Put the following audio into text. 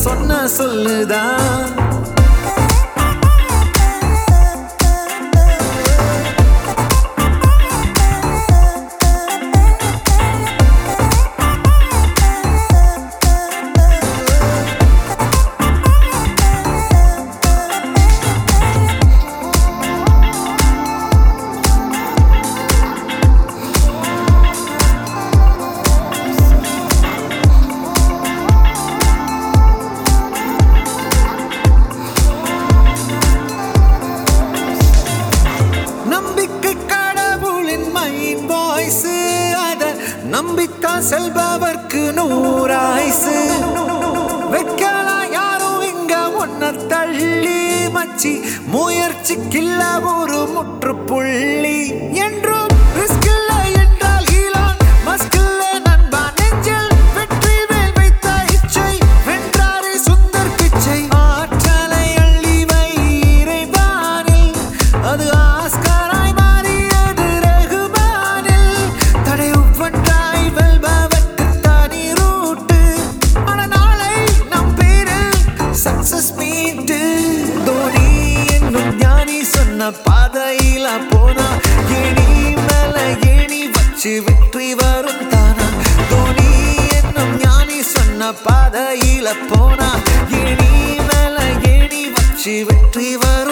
சொன்ன சொல்லுதான் நம்பிக்கை கடவுளின் மைன் வாய்ஸ் அத நம்பிக்கா செல்பவர்க்கு நூறாய்சு வைக்கலா யாரும் இங்க ஒன்ன தள்ளி மச்சி முயற்சிக்கில்ல ஒரு முற்றுப்புள்ளி என்றும் ரிஸ்க் இல்லை என்றால் ஈலான் மஸ்க் இல்லை நண்பா நெஞ்சில் வெற்றி வேல் வைத்த இச்சை வென்றாரே சுந்தர் பிச்சை ஆற்றலை அள்ளி வை இறைவானில் அது ஆஸ்காராய் மாறியது ரகுமானில் தடை ஒவ்வொன்றாய் வெல்பவர்க்கு தனி ரூட்டு ஆனா நாளை நம் பேரில் சக்சஸ் மீட்டு தோனி என்னும் ஞானி சொன்ன பாதையில போனா ஏணி மேல ஏணி வச்சு வெற்றி வரும் தானா தோனி என்னும் ஞானி சொன்ன பாதையில போனா ஏணி மேல ஏணி வச்சு வெற்றி வரும்